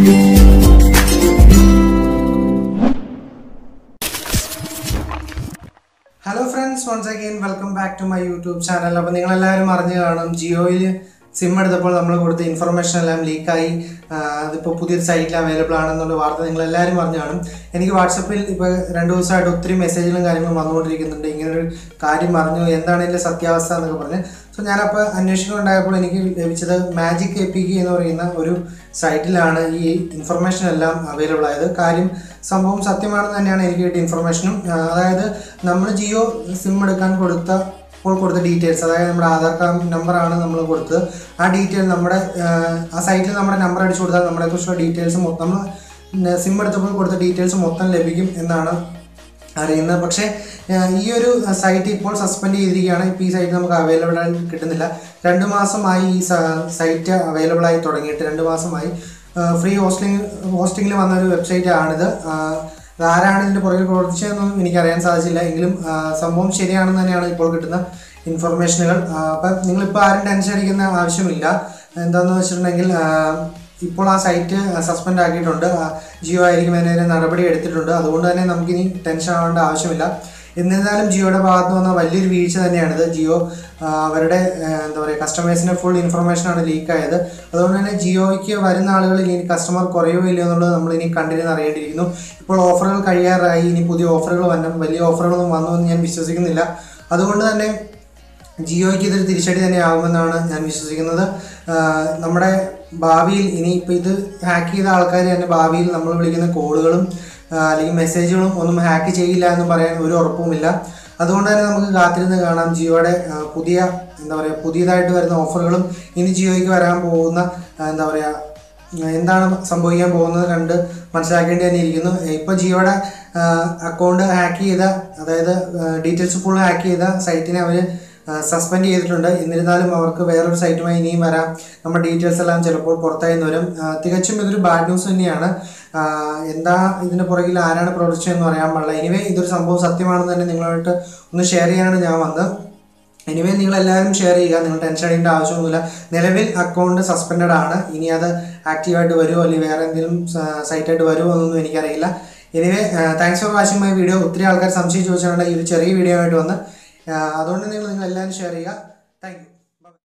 hello friends once again welcome back to my YouTube channel അപ്പോൾ നിങ്ങളെല്ലാവരും അറിഞ്ഞു കാണും ജിയോയിൽ സിം എടുത്തപ്പോൾ നമ്മൾ കൊടുത്ത ഇൻഫർമേഷൻ എല്ലാം ലീക്കായി അതിപ്പോൾ പുതിയൊരു സൈറ്റിൽ അവൈലബിൾ ആണെന്നുള്ള വാർത്ത നിങ്ങളെല്ലാവരും അറിഞ്ഞു കാണും എനിക്ക് വാട്സപ്പിൽ ഇപ്പോൾ രണ്ട് ദിവസമായിട്ട് ഒത്തിരി മെസ്സേജുകളും കാര്യങ്ങളും വന്നുകൊണ്ടിരിക്കുന്നുണ്ട് ഇങ്ങനൊരു കാര്യം അറിഞ്ഞു എന്താണ് ഇതിൻ്റെ സത്യാവസ്ഥ എന്നൊക്കെ പറഞ്ഞ് സോ ഞാനപ്പോൾ അന്വേഷിക്കുന്നുണ്ടായപ്പോൾ എനിക്ക് ലഭിച്ചത് മാജിക് എ പി കെ എന്ന് പറയുന്ന ഒരു സൈറ്റിലാണ് ഈ ഇൻഫർമേഷൻ എല്ലാം അവൈലബിൾ ആയത് കാര്യം സംഭവം സത്യമാണെന്ന് തന്നെയാണ് എനിക്ക് കിട്ടിയ ഇൻഫർമേഷനും ആ, അതായത് നമ്മൾ ജിയോ സിം എടുക്കാൻ കൊടുത്ത ഇപ്പോൾ കൊടുത്ത ഡീറ്റെയിൽസ് അതായത് നമ്മുടെ ആധാർ കാർഡ് നമ്പറാണ് നമ്മൾ കൊടുത്തത് ആ ഡീറ്റെയിൽ നമ്മുടെ ആ, ആ സൈറ്റിൽ നമ്മുടെ നമ്പർ അടിച്ചു കൊടുത്താൽ നമ്മളെ കുറിച്ചുള്ള ഡീറ്റെയിൽസ് മൊത്തം നമ്മൾ സിം എടുത്തപ്പോൾ കൊടുത്ത ഡീറ്റെയിൽസ് മൊത്തം ലഭിക്കും എന്നാണ് അറിയുന്നത് പക്ഷേ ആ, ഈ ഒരു സൈറ്റ് ഇപ്പോൾ സസ്പെൻഡ് ചെയ്തിരിക്കുകയാണ് ഇപ്പോൾ ഈ സൈറ്റ് നമുക്ക് അവൈലബിൾ ആയി കിട്ടുന്നില്ല രണ്ട് മാസമായി ഈ സൈറ്റ് അവൈലബിൾ ആയി തുടങ്ങിയിട്ട് രണ്ട് മാസമായി ഫ്രീ ഹോസ്റ്റിംഗ് ഹോസ്റ്റിംഗിൽ വന്ന ഒരു വെബ്സൈറ്റ് ആണിത് ആ, ഇത് ആരാണ് ഇതിൻ്റെ പുറകിൽ പ്രവർത്തിച്ചതെന്നൊന്നും എനിക്കറിയാൻ സാധിച്ചില്ല എങ്കിലും ആ, സംഭവം ശരിയാണെന്ന് തന്നെയാണ് ഇപ്പോൾ കിട്ടുന്ന ഇൻഫർമേഷനുകൾ അപ്പം നിങ്ങളിപ്പോൾ ആരും ടെൻഷൻ അടിക്കുന്ന ആവശ്യമില്ല എന്താണെന്ന് വെച്ചിട്ടുണ്ടെങ്കിൽ ആ, ഇപ്പോൾ ആ സൈറ്റ് സസ്പെൻഡ് ആക്കിയിട്ടുണ്ട് ആ, ജിയോ ആയിരിക്കും അതിനെതിരെ നടപടി എടുത്തിട്ടുണ്ട് അതുകൊണ്ട് തന്നെ നമുക്കിനി ടെൻഷൻ ആവേണ്ട ആവശ്യമില്ല എന്നിരുന്നാലും ജിയോയുടെ ഭാഗത്ത് വന്ന വലിയൊരു വീഴ്ച തന്നെയാണിത് ജിയോ ആ, അവരുടെ ആ, എന്താ പറയുക കസ്റ്റമേഴ്സിൻ്റെ ഫുൾ ഇൻഫർമേഷനാണ് ലീക്ക് ആയത് അതുകൊണ്ട് തന്നെ ജിയോയ്ക്ക് വരുന്ന ആളുകളിൽ ഇനി കസ്റ്റമർ കുറയോ ഇല്ലയോ എന്നുള്ളത് നമ്മൾ ഇനി കണ്ടിരുന്ന് അറിയേണ്ടിയിരിക്കുന്നു ഇപ്പോൾ ഓഫറുകൾ കഴിയാറായി ഇനി പുതിയ ഓഫറുകൾ വരണം വലിയ ഓഫറുകളൊന്നും വന്നു എന്ന് ഞാൻ വിശ്വസിക്കുന്നില്ല അതുകൊണ്ട് തന്നെ ജിയോയ്ക്ക് ഇതൊരു തിരിച്ചടി തന്നെ ആകുമെന്നാണ് ഞാൻ വിശ്വസിക്കുന്നത് ആഹ് നമ്മുടെ ഭാവിയിൽ ഇനി ഇപ്പോൾ ഇത് ഹാക്ക് ചെയ്ത ആൾക്കാർ തന്നെ ഭാവിയിൽ നമ്മൾ വിളിക്കുന്ന കോളുകളും ആഹ് അല്ലെങ്കിൽ മെസ്സേജുകളും ഒന്നും ഹാക്ക് ചെയ്യില്ല എന്ന് പറയാൻ ഒരു ഉറപ്പുമില്ല അതുകൊണ്ട് തന്നെ നമുക്ക് കാത്തിരുന്ന് കാണാം ജിയോയുടെ ആഹ് പുതിയ എന്താ പറയുക പുതിയതായിട്ട് വരുന്ന ഓഫറുകളും ഇനി ജിയോയ്ക്ക് വരാൻ പോകുന്ന ആഹ് എന്താ പറയുക എന്താണ് സംഭവിക്കാൻ പോകുന്നത് കണ്ട് മനസ്സിലാക്കേണ്ടി തന്നെ ഇരിക്കുന്നു ഇപ്പോൾ ജിയോയുടെ അക്കൗണ്ട് ഹാക്ക് ചെയ്ത അതായത് ഡീറ്റെയിൽസ് ഫുൾ ഹാക്ക് ചെയ്ത സൈറ്റിനെ അവർ സസ്പെൻഡ് ചെയ്തിട്ടുണ്ട് എന്നിരുന്നാലും അവർക്ക് വേറൊരു സൈറ്റുമായി ഇനിയും വരാം നമ്മുടെ ഡീറ്റെയിൽസ് എല്ലാം ചിലപ്പോൾ പുറത്തായി എന്ന് വരും ആ, തികച്ചും ഇതൊരു ബാഡ് ന്യൂസ് തന്നെയാണ് ആ, എന്താ ഇതിന് പുറകിൽ ആരാണ് പ്രവർത്തിച്ചതെന്ന് പറയാൻ പാടില്ല എനിവേ ഇതൊരു സംഭവം സത്യമാണെന്ന് തന്നെ നിങ്ങളുമായിട്ട് ഒന്ന് ഷെയർ ചെയ്യാനാണ് ഞാൻ വന്നത് എനിവേ നിങ്ങൾ എല്ലാവരും ഷെയർ ചെയ്യുക നിങ്ങൾ ടെൻഷൻ അടിക്കേണ്ട ആവശ്യമൊന്നുമില്ല നിലവിൽ അക്കൗണ്ട് സസ്പെൻഡഡ് ആണ് ഇനി അത് ആക്റ്റീവായിട്ട് വരുമോ അല്ലെങ്കിൽ വേറെ എന്തെങ്കിലും സൈറ്റായിട്ട് വരുമോ എന്നൊന്നും എനിക്കറിയില്ല anyway thanks for watching my video ഒത്തിരി ആൾക്കാർ സംശയം ചോദിച്ചിട്ടുണ്ട് ഈ ഒരു ചെറിയ വീഡിയോ ആയിട്ട് വന്ന് ആ, അതുകൊണ്ട് നിങ്ങൾ നിങ്ങൾ എല്ലാവരും ഷെയർ ചെയ്യുക താങ്ക് യു